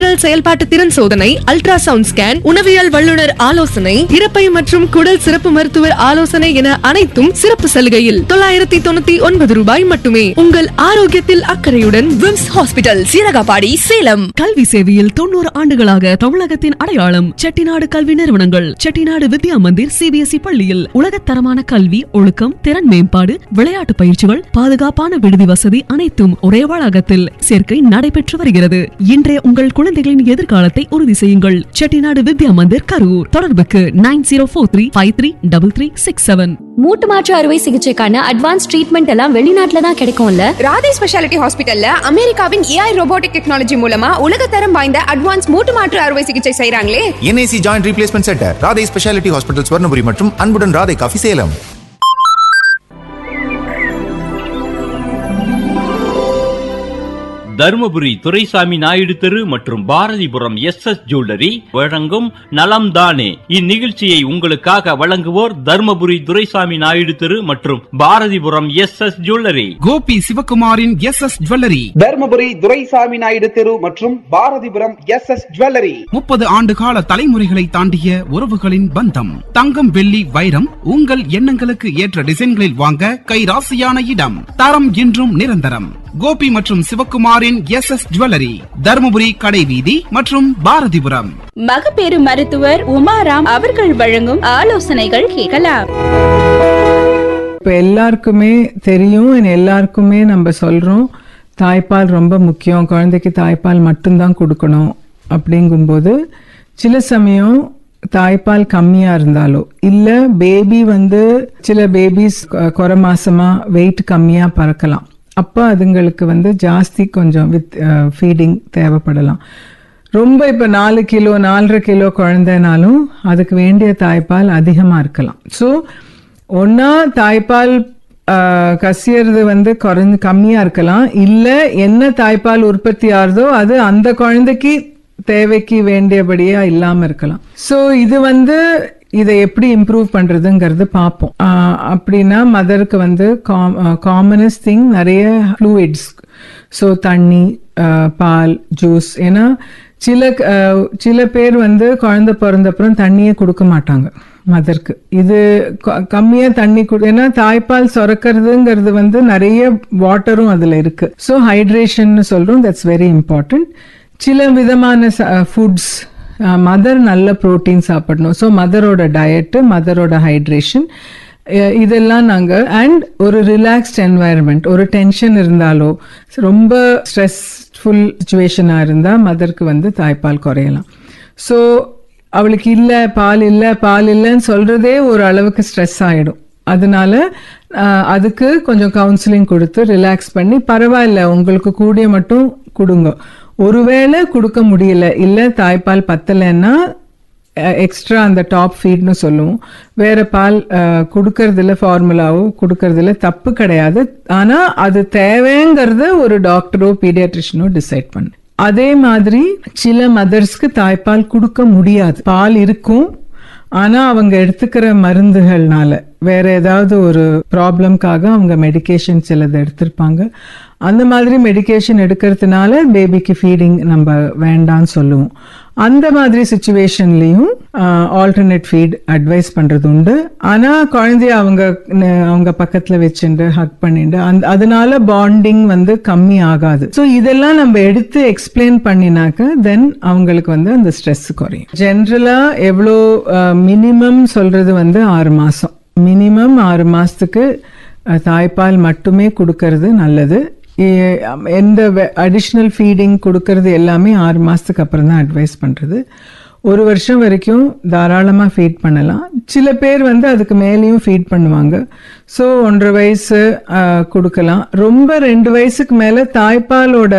நுரையீரல் செயல்பாட்டு திறன் சோதனை அல்ட்ராசவுண்ட் ஸ்கேன் உணவியல் வல்லுநர் ஆலோசனை இறப்பை மற்றும் குடல் சிறப்பு மருத்துவர் ஆலோசனை என அனைத்தும் சிறப்பு சலுகையில் தொள்ளாயிரத்தி தொண்ணூத்தி ஒன்பது ரூபாய் மட்டுமே உங்கள் ஆரோக்கியத்தில் அக்கறையுடன் விம்ஸ் ஹாஸ்பிட்டல் சீரகாபாடி சேலம் கல்வி சேவையில் தொண்ணூறு ஆண்டுகளாக தமிழகத்தின் அடையாளம் செட்டிநாடு கல்வி நிறுவனங்கள் செட்டிநாடு வித்யா மந்திர் சிபிஎஸ்இ பள்ளியில் உலகத்தரமான கல்வி ஒழுக்கம் திறன் மேம்பாடு விளையாட்டு பயிற்சிகள் பாதுகாப்பான விடுதி வசதி அனைத்தும் ஒரே வளாகத்தில் சேர்க்கை நடைபெற்று வருகிறது இன்றைய உங்கள் குழந்தைகளின் எதிர்காலத்தை உறுதி செய்யுங்கள் செட்டிநாடு வித்யா மந்திர் கரூர் தொடர்புக்கு nine zero four three five three double three six seven மூட்டு மாற்று அறுவை சிகிச்சைக்கான அட்வான்ஸ் ட்ரீட்மெண்ட் எல்லாம் வெளிநாட்டுல தான் கிடைக்கும்ல ராதே ஸ்பெஷாலிட்டி ஹாஸ்பிட்டல்ல அமெரிக்காவின் ஏஐ ரோபோட்டிக் டெக்னாலஜி மூலமா உலகத்தரம் வாய்ந்த அட்வான்ஸ் மூட்டு மாற்று அறுவை சிகிச்சை செய்றாங்களே N I C joint replacement centre Radhai speciality hospital Swarnapuri மற்றும் அன்புடன் ராதை காஃபி சேலம் தருமபுரி துரைசாமி நாயுடு தெரு மற்றும் பாரதிபுரம் எஸ் எஸ் ஜுவல்லரி வழங்கும் நலம் தானே இந்நிகழ்ச்சியை உங்களுக்காக வழங்குவோர் தருமபுரி துரைசாமி நாயுடு தெரு மற்றும் Bharathipuram S S jewellery Gopi சிவகுமாரின் S S jewellery Dharmapuri Duraisamy Naidu தெரு மற்றும் பாரதிபுரம் எஸ் எஸ் ஜுவல்லரி முப்பது ஆண்டு கால தலைமுறைகளை தாண்டிய உறவுகளின் பந்தம் தங்கம் வெள்ளி வைரம் உங்கள் எண்ணங்களுக்கு ஏற்ற டிசைன்களில் வாங்க கைராசியான இடம் தரம் என்றும் நிரந்தரம் கோபி மற்றும் சிவகுமாரின் எஸ் எஸ் ஜுவல்லரி தருமபுரி கடைவீதி மற்றும் பாரதிபுரம் மகப்பேறு மருத்துவர் உமாராம் அவர்கள் வழங்கும் ஆலோசனைகள் கேட்கலாம் இப்போ எல்லாருக்குமே தெரியும் and எல்லாருக்குமே நம்ம சொல்கிறோம் தாய்ப்பால் ரொம்ப முக்கியம் குழந்தைக்கு தாய்ப்பால் மட்டும்தான் கொடுக்கணும் அப்படிங்கும்போது சில சமயம் தாய்ப்பால் கம்மியாக இருந்தாலோ இல்லை பேபி வந்து சில பேபிஸ் குறை மாசமா வெயிட் கம்மியாக பறக்கலாம் அப்போ அதுங்களுக்கு வந்து ஜாஸ்தி கொஞ்சம் வித் ஃபீடிங் தேவைப்படலாம் ரொம்ப இப்போ நாலு கிலோ நாலரை கிலோ குழந்தைனாலும் அதுக்கு வேண்டிய தாய்ப்பால் அதிகமாக இருக்கலாம் ஸோ ஒன்றா தாய்ப்பால் ஆஹ், கசியறது வந்து குறைஞ்சு கம்மியாக இருக்கலாம் இல்லை என்ன தாய்ப்பால் உற்பத்தி ஆகுதோ அது அந்த குழந்தைக்கு தேவைக்கு வேண்டியபடியா இல்லாம இருக்கலாம் ஸோ இது வந்து இதை எப்படி இம்ப்ரூவ் பண்றதுங்கிறது பார்ப்போம் ஆஹ், அப்படின்னா மதருக்கு வந்து காமனஸ்ட் திங் நிறைய ஃப்ளூயிட்ஸ் ஸோ தண்ணி ஆஹ், பால் ஜூஸ் ஏன்னா சில ஆஹ், சில பேர் வந்து குழந்தை பிறந்தப்புறம் தண்ணியே கொடுக்க மாட்டாங்க மதருக்கு இது க- கம்மியா தண்ணி குடு ஏன்னா தாய்ப்பால் சுரக்கிறதுங்கிறது வந்து நிறைய வாட்டரும் அதுல இருக்கு ஸோ ஹைட்ரேஷன் சொல்றோம் தட்ஸ் வெரி இம்பார்ட்டன்ட் சில விதமான ஃபுட்ஸ் மதர் நல்ல புரோட்டீன் சாப்பிடணும் ஸோ மதரோட டயட்டு மதரோட ஹைட்ரேஷன் இதெல்லாம் நாங்கள் அண்ட் ஒரு ரிலாக்ஸ்ட் என்வாயர்மெண்ட் ஒரு டென்ஷன் இருந்தாலோ ரொம்ப ஸ்ட்ரெஸ்ஃபுல் சுச்சுவேஷனாக இருந்தால் மதருக்கு வந்து தாய்ப்பால் குறையலாம் ஸோ அவளுக்கு இல்லை பால் இல்லை பால் இல்லைன்னு சொல்கிறதே ஒரு அளவுக்கு ஸ்ட்ரெஸ் ஆகிடும் அதனால ஆஹ், அதுக்கு கொஞ்சம் கவுன்சிலிங் கொடுத்து ரிலாக்ஸ் பண்ணி பரவாயில்ல உங்களுக்கு கூடிய மட்டும் கொடுங்க ஒருவேளை கொடுக்க முடியல இல்லை தாய்ப்பால் பத்தலைன்னா எக்ஸ்ட்ரா அந்த டாப் ஃபீட்னு சொல்லுவோம் வேற பால் அஹ், கொடுக்கறதுல ஃபார்முலாவோ கொடுக்கறதுல தப்பு கிடையாது ஆனா அது தேவைங்கிறத ஒரு டாக்டரோ பீடியாட்ரிஷனோ டிசைட் பண்ணு அதே மாதிரி சில மதர்ஸ்க்கு தாய்ப்பால் கொடுக்க முடியாது பால் இருக்கும் ஆனா அவங்க எடுத்துக்கிற மருந்துகள்னால வேற ஏதாவது ஒரு ப்ராப்ளம்காக அவங்க மெடிகேஷன் சிலது எடுத்திருப்பாங்க அந்த மாதிரி மெடிகேஷன் எடுக்கிறதுனால பேபிக்கு ஃபீடிங் நம்ம வேண்டாம்னு சொல்லுவோம் அந்த மாதிரி சுச்சுவேஷன்லையும் ஆல்டர்னேட் ஃபீட் அட்வைஸ் பண்றது உண்டு ஆனா குழந்தைய அவங்க ந- அவங்க பக்கத்துல வச்சுட்டு ஹக் பண்ணிட்டு அந்த அதனால பாண்டிங் வந்து கம்மி ஆகாது ஸோ இதெல்லாம் நம்ம எடுத்து எக்ஸ்பிளைன் பண்ணினாக்க தென் அவங்களுக்கு வந்து அந்த ஸ்ட்ரெஸ் குறையும் ஜென்ரலா எவ்வளோ மினிமம் சொல்றது வந்து ஆறு மாசம் மினிமம் ஆறு மாசத்துக்கு அஹ், தாய்ப்பால் மட்டுமே கொடுக்கறது நல்லது இ- எந்த அடிஷ்னல் ஃபீடிங் கொடுக்கறது எல்லாமே ஆறு மாசத்துக்கு அப்புறம் தான் அட்வைஸ் பண்றது ஒரு வருஷம் வரைக்கும் தாராளமாக ஃபீட் பண்ணலாம் சில பேர் வந்து அதுக்கு மேலேயும் ஃபீட் பண்ணுவாங்க ஸோ ஒன்றரை வயசு ஆஹ், கொடுக்கலாம் ரொம்ப ரெண்டு வயசுக்கு மேலே தாய்ப்பாலோட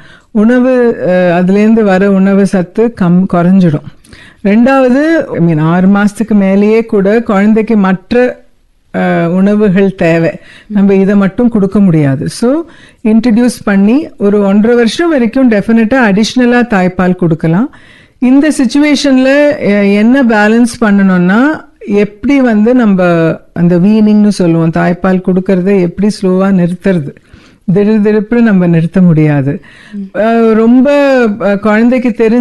உணவு ஆஹ், அதுலேருந்து வர உணவு சத்து கம் குறைஞ்சிடும் ரெண்டாவது ஐ மீன் ஆறு மாசத்துக்கு மேலேயே கூட குழந்தைக்கு மற்ற அஹ், உணவுகள் தேவை நம்ம இதை மட்டும் கொடுக்க முடியாது ஸோ இன்ட்ரடியூஸ் பண்ணி ஒரு ஒன்றரை வருஷம் வரைக்கும் டெஃபினட்டாக அடிஷ்னலாக தாய்ப்பால் கொடுக்கலாம் இந்த சுச்சுவேஷனில் என்ன பேலன்ஸ் பண்ணணும்னா எப்படி வந்து நம்ம அந்த வீனிங்னு சொல்லுவோம் தாய்ப்பால் கொடுக்கறத எப்படி ஸ்லோவாக நிறுத்துறது திடீர் திடுப்புன்னு நம்ம நிறுத்த முடியாது அஹ், ரொம்ப அஹ், குழந்தைக்கு தெரிஞ்ச